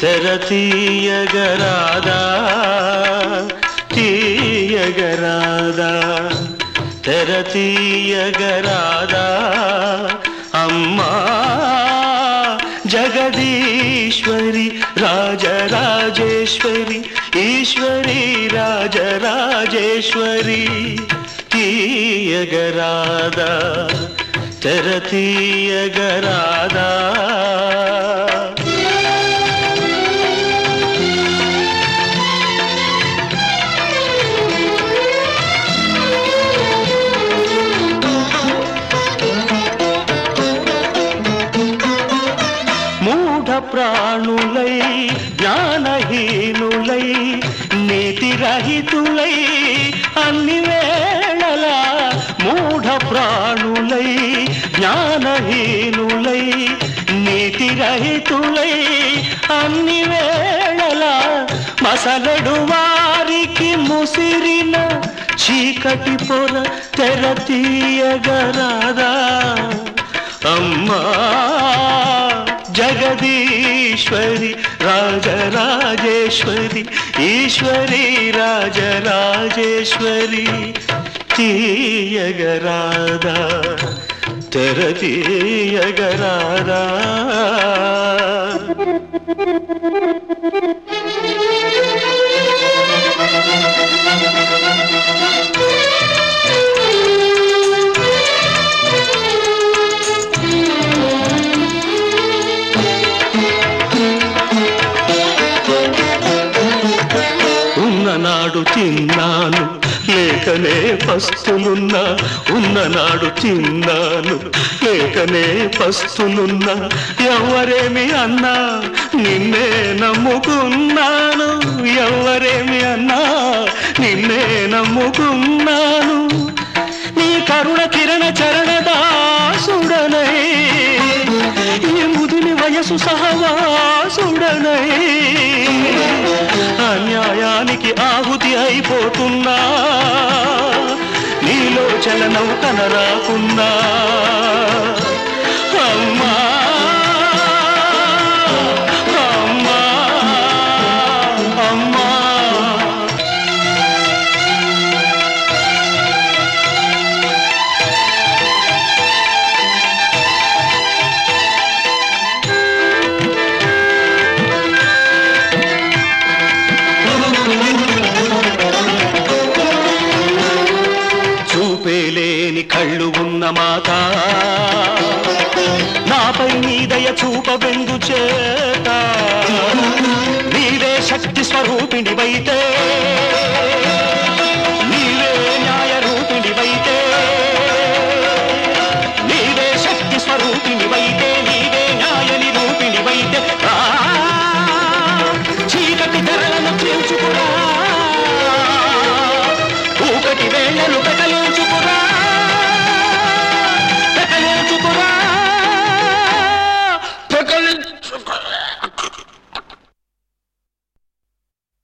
తెర తీయగరాదా తీయగరాదా తెర తీయగరాదా అమ్మా జగదీశ్వరి రాజరాజేశ్వరి ఈశ్వరి రాజరాజేశ్వరి తీయగరాదా తెర తీయగరాదా మూఢ ప్రాణులై జ్ఞానహీనులై నీతిరహితులై అన్ని వేళలా మూఢ ప్రాణులై జ్ఞానహీనులై నీతిరహితులై అన్ని వేళలా మసలడు వారికి ముసిరిన చీకటి పొర తెర తీయగరాదా అమ్మా జగదీశ్వరి రాజరాజేశ్వరి ఈశ్వరి రాజరాజేశ్వరి తీయగరాదా తెర తీయగరాదా ఉన్ననాడు తిన్నాను లేకనే పస్తులున్నా ఉన్ననాడు తిన్నాను లేకనే పస్తులున్నా ఎవరేమి అన్నా నిన్నే నమ్ముకున్నాను ఎవరేమి అన్నా నిన్నే నమ్ముకున్నాను నీ కరుణ కిరణ చరణ దాసుడనై ఈ ముదిని వయసు సహవాసుడనై అన్యాయానికి ఆహుతి అయిపోతున్నా నీలో చలనం కనరాకున్నా అమ్మా అమ్మా అమ్మా చూపేలేని కళ్ళు ఉన్న మాత నాపై నీ దయ చూపబెందు చేత నీవే శక్తి స్వరూపిణివైతే